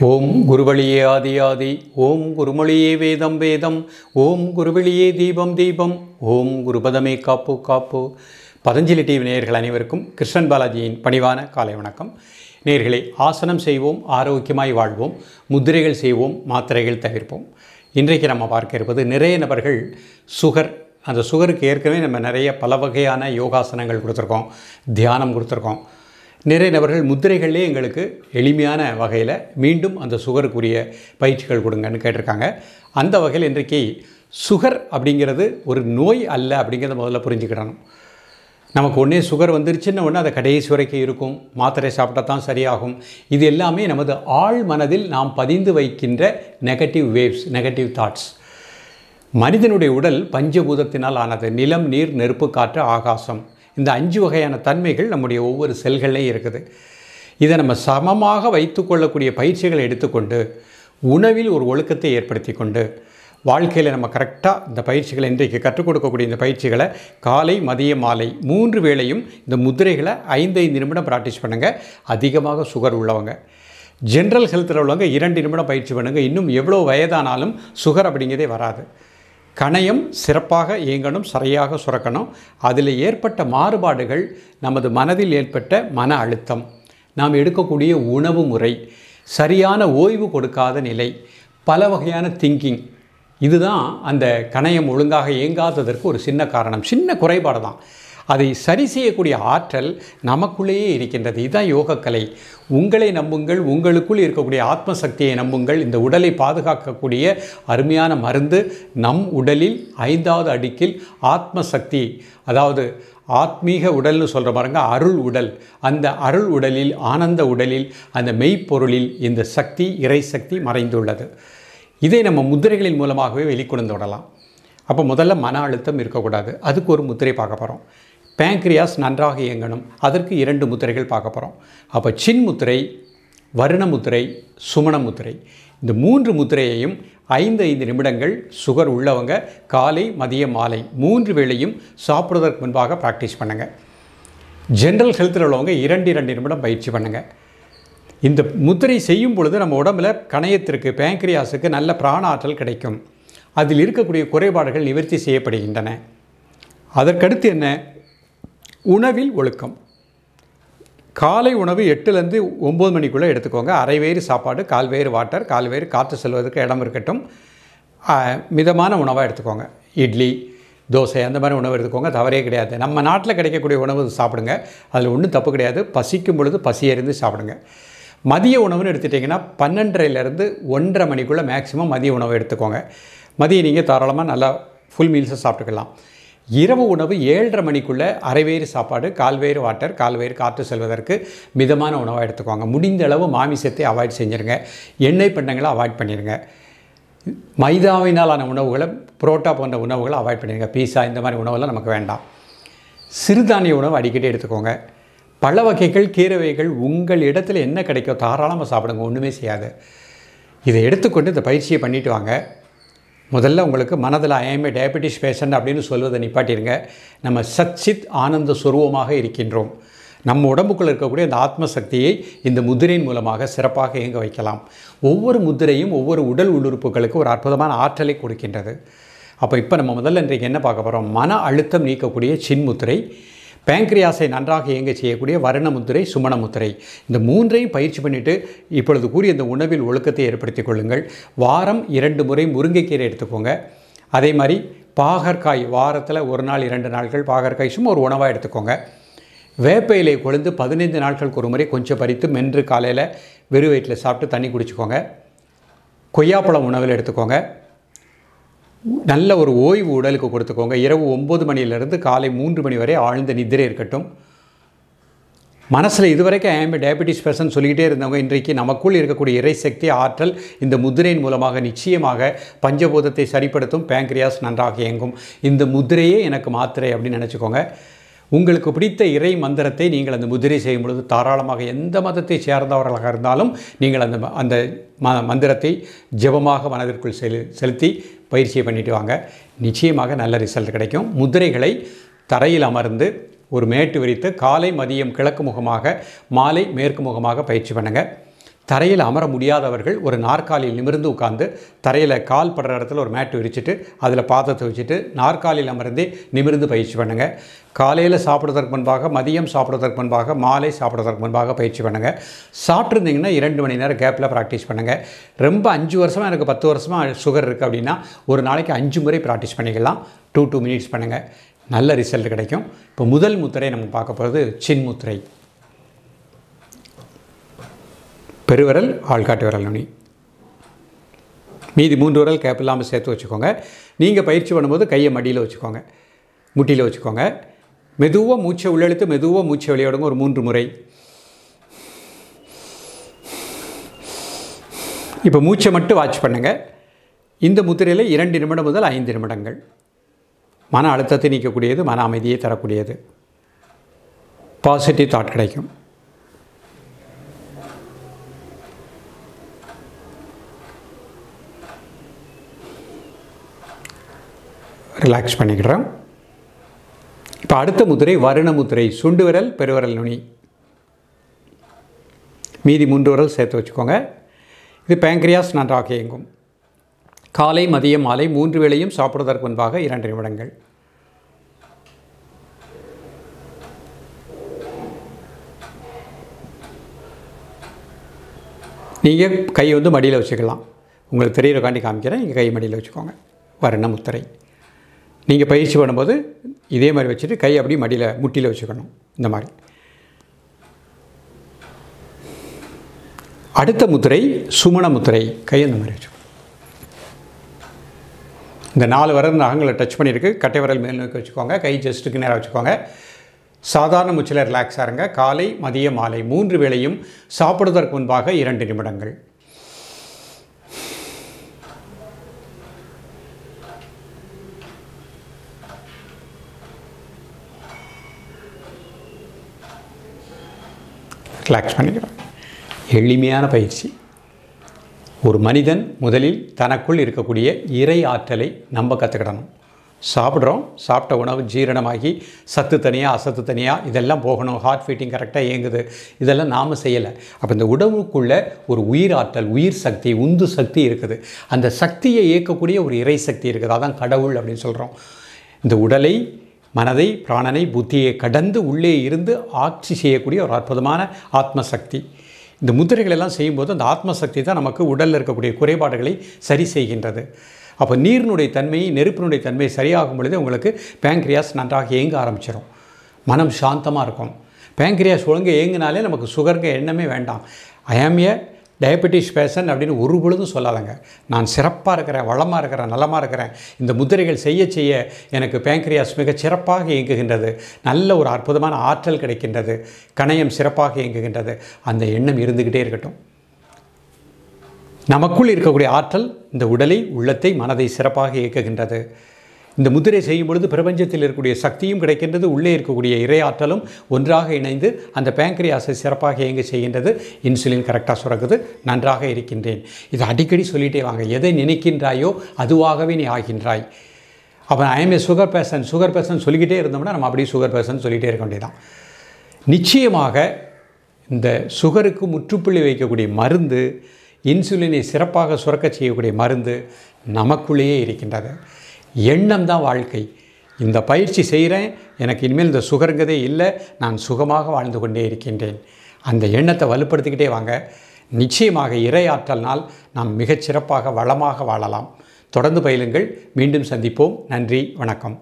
ஓம் குருவழியே ஆதி ஆதி ஓம் குருமொழியே வேதம் வேதம் ஓம் குருவழியே தீபம் தீபம் ஓம் குருபதமே காப்பு காப்பு பதஞ்சலி டிவி நேயர்கள் அனைவருக்கும் கிருஷ்ணன் பாலாஜியின் பணிவான காலை வணக்கம் நேயர்களே ஆசனம் செய்வோம் ஆரோக்கியமாய் வாழ்வோம் முத்திரைகள் செய்வோம் மாத்திரைகள் தவிர்ப்போம் இன்றைக்கு நம்ம பார்க்க இருப்பது நிறைய நபர்கள் சுகர் அந்த சுகருக்கு ஏற்கனவே நம்ம நிறைய பல வகையான யோகாசனங்கள் கொடுத்துருக்கோம் தியானம் கொடுத்துருக்கோம் நிறைய நபர்கள் முத்திரைகள்லே எங்களுக்கு எளிமையான வகையில் மீண்டும் அந்த சுகருக்குரிய பயிற்சிகள் கொடுங்கன்னு கேட்டிருக்காங்க அந்த வகையில் இன்றைக்கு சுகர் அப்படிங்கிறது ஒரு நோய் அல்ல அப்படிங்கிறத முதல்ல புரிஞ்சுக்கிடணும் நமக்கு ஒன்றே சுகர் வந்துருச்சுன்னு ஒன்று அதை கடைசி வரைக்கும் இருக்கும் மாத்திரை சாப்பிட்டா தான் சரியாகும் இது எல்லாமே நமது ஆழ் மனதில் நாம் பதிந்து வைக்கின்ற நெகட்டிவ் வேவ்ஸ் நெகட்டிவ் தாட்ஸ் மனிதனுடைய உடல் பஞ்சபூதத்தினால் ஆனது நிலம் நீர் நெருப்பு காற்று ஆகாசம் இந்த அஞ்சு வகையான தன்மைகள் நம்முடைய ஒவ்வொரு செல்கள்லையும் இருக்குது இதை நம்ம சமமாக வைத்துக்கொள்ளக்கூடிய பயிற்சிகளை எடுத்துக்கொண்டு உணவில் ஒரு ஒழுக்கத்தை ஏற்படுத்தி கொண்டு வாழ்க்கையில் நம்ம கரெக்டாக இந்த பயிற்சிகளை இன்றைக்கு கற்றுக் கொடுக்கக்கூடிய இந்த பயிற்சிகளை காலை மதிய மாலை மூன்று வேளையும் இந்த முத்திரைகளை ஐந்து ஐந்து நிமிடம் ப்ராக்டிஸ் பண்ணுங்கள் அதிகமாக சுகர் உள்ளவங்க ஜென்ரல் ஹெல்த்தில் உள்ளவங்க இரண்டு நிமிடம் பயிற்சி பண்ணுங்கள் இன்னும் எவ்வளோ வயதானாலும் சுகர் அப்படிங்கிறதே வராது கணையம் சிறப்பாக இயங்கணும் சரியாக சுரக்கணும் அதில் ஏற்பட்ட மாறுபாடுகள் நமது மனதில் ஏற்பட்ட மன அழுத்தம் நாம் எடுக்கக்கூடிய உணவு முறை சரியான ஓய்வு கொடுக்காத நிலை பல வகையான திங்கிங் இதுதான் அந்த கணையம் ஒழுங்காக இயங்காததற்கு ஒரு சின்ன காரணம் சின்ன குறைபாடு தான் அதை சரி செய்யக்கூடிய ஆற்றல் நமக்குள்ளேயே இருக்கின்றது இதுதான் யோகக்கலை உங்களை நம்புங்கள் உங்களுக்குள் இருக்கக்கூடிய ஆத்ம சக்தியை நம்புங்கள் இந்த உடலை பாதுகாக்கக்கூடிய அருமையான மருந்து நம் உடலில் ஐந்தாவது அடுக்கில் ஆத்ம சக்தி அதாவது ஆத்மீக உடல்னு சொல்கிற பாருங்க அருள் உடல் அந்த அருள் உடலில் ஆனந்த உடலில் அந்த மெய்ப்பொருளில் இந்த சக்தி இறை சக்தி மறைந்துள்ளது இதை நம்ம முத்திரைகளின் மூலமாகவே வெளிக்கொண்டு விடலாம் அப்போ முதல்ல மன அழுத்தம் இருக்கக்கூடாது அதுக்கு ஒரு முத்திரை பார்க்க போகிறோம் பேங்க்ரியாஸ் நன்றாக இயங்கணும் அதற்கு இரண்டு முத்திரைகள் பார்க்க போகிறோம் அப்போ சின் முத்திரை வருண முத்திரை சுமண முத்திரை இந்த மூன்று முத்திரையையும் ஐந்து ஐந்து நிமிடங்கள் சுகர் உள்ளவங்க காலை மதிய மாலை மூன்று வேளையும் சாப்பிடுவதற்கு முன்பாக ப்ராக்டிஸ் பண்ணுங்கள் ஜென்ரல் ஹெல்த்தில் உள்ளவங்க இரண்டு இரண்டு நிமிடம் பயிற்சி பண்ணுங்கள் இந்த முத்திரை செய்யும் பொழுது நம்ம உடம்புல கணையத்திற்கு பேங்க்ரியாஸுக்கு நல்ல பிராண ஆற்றல் கிடைக்கும் அதில் இருக்கக்கூடிய குறைபாடுகள் நிவர்த்தி செய்யப்படுகின்றன அதற்கடுத்து என்ன உணவில் ஒழுக்கம் காலை உணவு எட்டுலேருந்து ஒம்பது மணிக்குள்ளே எடுத்துக்கோங்க அரை வேறு சாப்பாடு கால் வேறு வாட்டர் கால் வேறு காற்று செல்வதற்கு இடம் இருக்கட்டும் ஆ, மிதமான உணவாக எடுத்துக்கோங்க இட்லி தோசை அந்த மாதிரி உணவு எடுத்துக்கோங்க தவறே கிடையாது நம்ம நாட்டில் கிடைக்கக்கூடிய உணவு சாப்பிடுங்க அதில் ஒன்றும் தப்பு கிடையாது பசிக்கும் பொழுது பசி எறிந்து சாப்பிடுங்க மதிய உணவுன்னு எடுத்துட்டிங்கன்னா பன்னெண்டரைலேருந்து ஒன்றரை மணிக்குள்ளே மேக்ஸிமம் மதிய உணவு எடுத்துக்கோங்க மதியம் நீங்கள் தாராளமாக நல்லா ஃபுல் மீல்ஸை சாப்பிட்டுக்கலாம் இரவு உணவு ஏழரை மணிக்குள்ளே அரைவேறு சாப்பாடு கால்வேறு வாட்டர் கால்வேறு காற்று செல்வதற்கு மிதமான உணவாக எடுத்துக்கோங்க முடிந்த அளவு மாமிசத்தை அவாய்ட் செஞ்சுருங்க எண்ணெய் பண்டங்களை அவாய்ட் பண்ணிடுங்க மைதாவினாலான உணவுகளை புரோட்டா போன்ற உணவுகளை அவாய்ட் பண்ணிடுங்க பீஸா இந்த மாதிரி உணவெல்லாம் நமக்கு வேண்டாம் சிறுதானிய உணவு அடிக்கடி எடுத்துக்கோங்க பழ வகைகள் கீரை வகைகள் உங்கள் இடத்துல என்ன கிடைக்கோ தாராளமாக சாப்பிடுங்க ஒன்றுமே செய்யாது இதை எடுத்துக்கொண்டு இந்த பயிற்சியை பண்ணிட்டு வாங்க முதல்ல உங்களுக்கு மனதில் ஐஎம்ஏ டயபெட்டிஸ் பேஷண்ட் அப்படின்னு சொல்வதை நிப்பாட்டிருங்க நம்ம சச்சித் ஆனந்த சுரூபமாக இருக்கின்றோம் நம்ம உடம்புக்குள்ள இருக்கக்கூடிய அந்த ஆத்ம சக்தியை இந்த முத்திரையின் மூலமாக சிறப்பாக இயங்க வைக்கலாம் ஒவ்வொரு முத்திரையும் ஒவ்வொரு உடல் உள்ளுறுப்புகளுக்கு ஒரு அற்புதமான ஆற்றலை கொடுக்கின்றது அப்போ இப்போ நம்ம முதல்ல இன்றைக்கு என்ன பார்க்க போகிறோம் மன அழுத்தம் நீக்கக்கூடிய சின்முத்திரை பேங்க்ரியாஸை நன்றாக இயங்க செய்யக்கூடிய வர்ண முத்திரை சுமண முத்திரை இந்த மூன்றையும் பயிற்சி பண்ணிவிட்டு இப்பொழுது கூறிய இந்த உணவில் ஒழுக்கத்தை ஏற்படுத்திக் கொள்ளுங்கள் வாரம் இரண்டு முறை முருங்கைக்கீரை எடுத்துக்கோங்க அதே மாதிரி பாகற்காய் வாரத்தில் ஒரு நாள் இரண்டு நாட்கள் பாகற்காய் சும்மா ஒரு உணவாக எடுத்துக்கோங்க வேப்ப இலை கொழுந்து பதினைந்து நாட்களுக்கு ஒரு முறை கொஞ்சம் பறித்து மென்று காலையில் வெறும் வயிற்றில் சாப்பிட்டு தண்ணி குடிச்சுக்கோங்க கொய்யாப்பழம் உணவில் எடுத்துக்கோங்க நல்ல ஒரு ஓய்வு உடலுக்கு கொடுத்துக்கோங்க இரவு ஒம்பது மணியிலிருந்து காலை மூன்று மணி வரை ஆழ்ந்த நித்திரை இருக்கட்டும் மனசில் இதுவரைக்கும் ஐஎம் டயபெட்டிஸ் பர்சன் சொல்லிக்கிட்டே இருந்தவங்க இன்றைக்கு நமக்குள் இருக்கக்கூடிய இறைசக்தி ஆற்றல் இந்த முத்திரையின் மூலமாக நிச்சயமாக பஞ்சபூதத்தை சரிப்படுத்தும் பேங்க்ரியாஸ் நன்றாக இயங்கும் இந்த முத்திரையே எனக்கு மாத்திரை அப்படின்னு நினச்சிக்கோங்க உங்களுக்கு பிடித்த இறை மந்திரத்தை நீங்கள் அந்த முதிரை செய்யும் பொழுது தாராளமாக எந்த மதத்தை சேர்ந்தவர்களாக இருந்தாலும் நீங்கள் அந்த ம- அந்த ம மந்திரத்தை ஜெபமாக மனதிற்குள் செலு செலுத்தி பயிற்சியை பண்ணிட்டு வாங்க நிச்சயமாக நல்ல ரிசல்ட் கிடைக்கும் முதிரைகளை தரையில் அமர்ந்து ஒரு மேட்டு விரித்து காலை மதியம் கிழக்கு முகமாக மாலை மேற்கு முகமாக பயிற்சி பண்ணுங்கள் தரையில் அமர முடியாதவர்கள் ஒரு நாற்காலியில் நிமிர்ந்து உட்கார்ந்து தரையில் கால் படுற இடத்துல ஒரு மேட்டு விரிச்சிட்டு அதில் பாத்திரத்தை வச்சுட்டு நாற்காலியில் அமர்ந்தே நிமிர்ந்து பயிற்சி பண்ணுங்கள் காலையில் சாப்பிட்றதற்கு முன்பாக மதியம் சாப்பிட்றதற்கு முன்பாக மாலை சாப்பிட்றதற்கு முன்பாக பயிற்சி பண்ணுங்கள் சாப்பிட்ருந்தீங்கன்னா இரண்டு மணி நேரம் கேப்பில் ப்ராக்டிஸ் பண்ணுங்கள் ரொம்ப அஞ்சு வருஷமாக எனக்கு பத்து வருஷமாக சுகர் இருக்குது அப்படின்னா ஒரு நாளைக்கு அஞ்சு முறை ப்ராக்டிஸ் பண்ணிக்கலாம் டூ டூ மினிட்ஸ் பண்ணுங்கள் நல்ல ரிசல்ட் கிடைக்கும் இப்போ முதல் முத்திரை நம்ம பார்க்க போகிறது சின் முத்திரை பெருவிரல் ஆள்காட்டு விரல் நுனி மீதி மூன்று விரல் கேப் இல்லாமல் சேர்த்து வச்சுக்கோங்க நீங்கள் பயிற்சி பண்ணும்போது கையை மடியில் வச்சுக்கோங்க முட்டியில் வச்சுக்கோங்க மெதுவாக மூச்சை உள்ளெழுத்து மெதுவாக மூச்சை வெளியிடுங்க ஒரு மூன்று முறை இப்போ மூச்சை மட்டும் வாட்ச் பண்ணுங்கள் இந்த முத்திரையில் இரண்டு நிமிடம் முதல் ஐந்து நிமிடங்கள் மன அழுத்தத்தை நீக்கக்கூடியது மன அமைதியை தரக்கூடியது பாசிட்டிவ் தாட் கிடைக்கும் ரிலாக்ஸ் பண்ணிக்கிறோம் இப்போ அடுத்த முத்திரை வருண முத்திரை சுண்டு விரல் பெருவிரல் நுனி மீதி மூன்று விரல் சேர்த்து வச்சுக்கோங்க இது பேங்க்ரியாஸ் நன்றாக இயங்கும் காலை மதியம் மாலை மூன்று வேளையும் சாப்பிடுவதற்கு முன்பாக இரண்டு நிமிடங்கள் நீங்கள் கையை வந்து மடியில் வச்சுக்கலாம் உங்களுக்கு தெரியறக்காண்டி காமிக்கிறேன் நீங்கள் கை மடியில் வச்சுக்கோங்க வர்ண முத்திரை நீங்கள் பயிற்சி பண்ணும்போது இதே மாதிரி வச்சுட்டு கை அப்படியே மடியில் முட்டியில் வச்சுக்கணும் இந்த மாதிரி அடுத்த முத்திரை சுமண முத்திரை கை அந்த மாதிரி வச்சுக்கணும் இந்த நாலு விரல் நகங்களை டச் பண்ணியிருக்கு கட்டை விரல் மேல் நோக்கி வச்சுக்கோங்க கை ஜஸ்ட்டுக்கு நேராக வச்சுக்கோங்க சாதாரண மூச்சில் ரிலாக்ஸாக இருங்க காலை மதிய மாலை மூன்று வேளையும் சாப்பிடுவதற்கு முன்பாக இரண்டு நிமிடங்கள் ரிலாக்ஸ் பண்ணிக்கிறோம் எளிமையான பயிற்சி ஒரு மனிதன் முதலில் தனக்குள் இருக்கக்கூடிய இறை ஆற்றலை நம்ம கற்றுக்கிடணும் சாப்பிட்றோம் சாப்பிட்ட உணவு ஜீரணமாகி சத்து தனியாக அசத்து தனியாக இதெல்லாம் போகணும் ஹார்ட் ஃபீட்டிங் கரெக்டாக இயங்குது இதெல்லாம் நாம் செய்யலை அப்போ இந்த உடம்புக்குள்ள ஒரு உயிர் ஆற்றல் உயிர் சக்தி உந்து சக்தி இருக்குது அந்த சக்தியை இயக்கக்கூடிய ஒரு இறை சக்தி இருக்குது அதான் கடவுள் அப்படின்னு சொல்கிறோம் இந்த உடலை மனதை பிராணனை புத்தியை கடந்து உள்ளே இருந்து ஆட்சி செய்யக்கூடிய ஒரு அற்புதமான ஆத்ம சக்தி இந்த முத்திரைகள் எல்லாம் செய்யும்போது அந்த ஆத்ம சக்தி தான் நமக்கு உடலில் இருக்கக்கூடிய குறைபாடுகளை சரி செய்கின்றது அப்போ நீரினுடைய தன்மை நெருப்பினுடைய தன்மை சரியாகும் பொழுது உங்களுக்கு பேங்க்ரியாஸ் நன்றாக இயங்க ஆரம்பிச்சிடும் மனம் சாந்தமாக இருக்கும் பேங்க்ரியாஸ் ஒழுங்கு இயங்கினாலே நமக்கு சுகருங்க எண்ணமே வேண்டாம் ஐ ஆம் ஏ டயபெட்டிஸ் பேஷன் அப்படின்னு ஒரு பொழுதும் சொல்லாதங்க நான் சிறப்பாக இருக்கிறேன் வளமாக இருக்கிறேன் நலமாக இருக்கிறேன் இந்த முத்திரைகள் செய்ய செய்ய எனக்கு பேங்க்ரியாஸ் மிக சிறப்பாக இயங்குகின்றது நல்ல ஒரு அற்புதமான ஆற்றல் கிடைக்கின்றது கணையம் சிறப்பாக இயங்குகின்றது அந்த எண்ணம் இருந்துக்கிட்டே இருக்கட்டும் நமக்குள் இருக்கக்கூடிய ஆற்றல் இந்த உடலை உள்ளத்தை மனதை சிறப்பாக இயக்குகின்றது இந்த முதிரை செய்யும் பொழுது பிரபஞ்சத்தில் இருக்கக்கூடிய சக்தியும் கிடைக்கின்றது உள்ளே இருக்கக்கூடிய இறை ஆற்றலும் ஒன்றாக இணைந்து அந்த பேங்க்ரியாஸை சிறப்பாக இயங்க செய்கின்றது இன்சுலின் கரெக்டாக சுரக்குது நன்றாக இருக்கின்றேன் இது அடிக்கடி சொல்லிகிட்டே வாங்க எதை நினைக்கின்றாயோ அதுவாகவே நீ ஆகின்றாய் அப்போ I'm a sugar patient sugar patient சொல்லிக்கிட்டே இருந்தோம்னா நம்ம அப்படியே சுகர் பேஷன் சொல்லிகிட்டே இருக்க வேண்டியதான் நிச்சயமாக இந்த சுகருக்கு முற்றுப்புள்ளி வைக்கக்கூடிய மருந்து இன்சுலினை சிறப்பாக சுரக்க செய்யக்கூடிய மருந்து நமக்குள்ளேயே இருக்கின்றது எண்ணம் தான் வாழ்க்கை இந்த பயிற்சி செய்கிறேன் எனக்கு இனிமேல் இந்த சுகருங்கதே இல்லை நான் சுகமாக வாழ்ந்து கொண்டே இருக்கின்றேன் அந்த எண்ணத்தை வலுப்படுத்திக்கிட்டே வாங்க நிச்சயமாக இறை ஆற்றல்னால் நாம் மிகச் சிறப்பாக வளமாக வாழலாம் தொடர்ந்து பயிலுங்கள் மீண்டும் சந்திப்போம் நன்றி வணக்கம்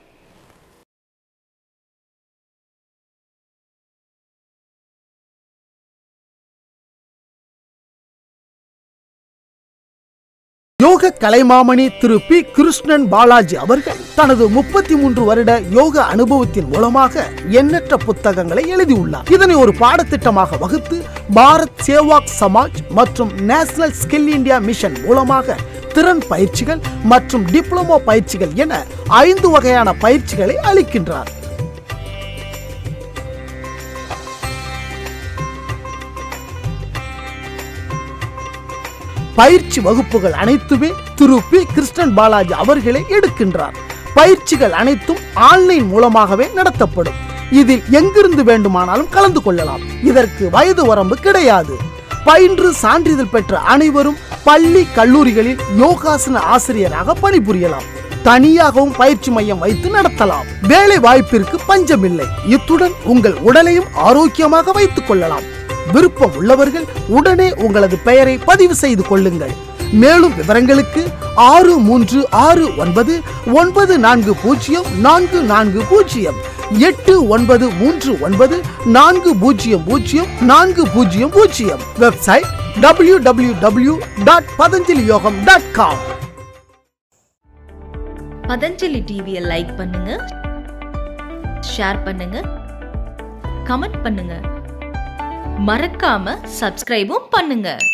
யோக கலைமாமணி திரு பி கிருஷ்ணன் பாலாஜி அவர்கள் தனது முப்பத்தி மூன்று வருட யோக அனுபவத்தின் மூலமாக எண்ணற்ற புத்தகங்களை எழுதியுள்ளார் இதனை ஒரு பாடத்திட்டமாக வகுத்து பாரத் சேவாக் சமாஜ் மற்றும் நேஷனல் ஸ்கில் இந்தியா மிஷன் மூலமாக திறன் பயிற்சிகள் மற்றும் டிப்ளமோ பயிற்சிகள் என ஐந்து வகையான பயிற்சிகளை அளிக்கின்றார் பயிற்சி வகுப்புகள் அனைத்துமே திரு பி கிருஷ்ணன் பாலாஜி அவர்களே எடுக்கின்றார் பயிற்சிகள் அனைத்தும் ஆன்லைன் மூலமாகவே நடத்தப்படும் இதில் எங்கிருந்து வேண்டுமானாலும் கலந்து கொள்ளலாம் இதற்கு வயது வரம்பு கிடையாது பயின்று சான்றிதழ் பெற்ற அனைவரும் பள்ளி கல்லூரிகளில் யோகாசன ஆசிரியராக பணிபுரியலாம் தனியாகவும் பயிற்சி மையம் வைத்து நடத்தலாம் வேலை வாய்ப்பிற்கு பஞ்சமில்லை இத்துடன் உங்கள் உடலையும் ஆரோக்கியமாக வைத்துக் கொள்ளலாம் விருப்பம் உள்ளவர்கள் உடனே உங்களது பெயரை பதிவு செய்து கொள்ளுங்கள் மேலும் விவரங்களுக்கு ஆறு மூன்று ஆறு ஒன்பது ஒன்பது நான்கு பூஜ்ஜியம் நான்கு நான்கு பூஜ்ஜியம் எட்டு ஒன்பது மூன்று ஒன்பது நான்கு பூஜ்ஜியம் பூஜ்ஜியம் நான்கு பூஜ்ஜியம் பூஜ்ஜியம் website W W W dot Patanjali Yogam dot com Patanjali டிவியை லைக் பண்ணுங்க ஷேர் பண்ணுங்க கமெண்ட் பண்ணுங்க மறக்காம சப்ஸ்கிரைபும் பண்ணுங்க